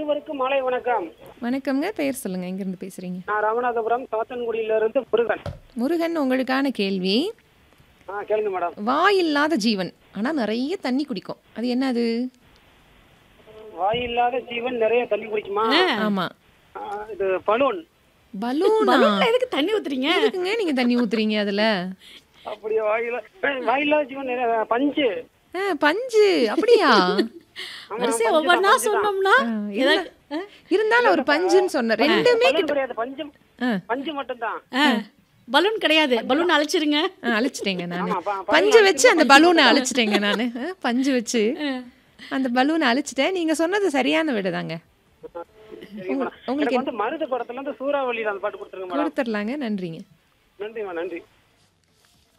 இருவருக்கும் மாலை வணக்கம் வணக்கம்ங்க பெயர் சொல்லுங்க எங்கிருந்து பேசுறீங்க நான் ராமநாதபுரம் சாத்தன்குடியில இருந்து முருகன் முருகன் உங்களுக்கான கேள்வி ஆ கேளுங்க மேடம் வாய் இல்லாத ஜீவன் ஆனா நிறைய தண்ணி குடிக்கும் அது என்னது வாயில்லாத ஜீவன் நிறைய தண்ணி குடிக்குமா ஆமா ஆ, இது பலூன் பலூனா பலூன்ல எதுக்கு தண்ணி ஊத்துறீங்க எதுக்குங்க நீங்க தண்ணி ஊத்துறீங்க அதுல அப்படியே வாயில ஏய், வாயில்லாத ஜீவன் நிறைய பஞ்சு ஆ, பஞ்சு அப்படியா ஆமா, வரிசையா பஞ்சு ஒவ்வொன்னா தான், பஞ்சு தான். சொன்னோம்னா ஆ, இருந்தா- இருந்தாலும் ஒரு பஞ்சுன்னு சொன்ன ரெண்டுமே பலூன் கிடையாது பஞ்சு ஆ. பஞ்சு மட்டும்தான் ஆ, பலூன் கிடையாது பலூன் அழைச்சிருங்க ஆ, அழைச்சிட்டேங்க நானு ஆமா, ப- பஞ்சு வச்சு அந்த பலூனை அழைச்சிட்டேங்க நானு ஆ, பஞ்சு வச்சு அந்த பலூனை அழைச்சிட்டேன் நீங்க சொன்னது சரியான விடுதாங்க சரிங்க மேடம். உங்களுக்கு எனக்கு வந்து மருது படத்துல இருந்து சூறாவளி அந்த பாட்டு கொடுத்துருங்க மேடம் கொடுத்துடலாங்க நன்றிங்க நன்றிம்மா நன்றி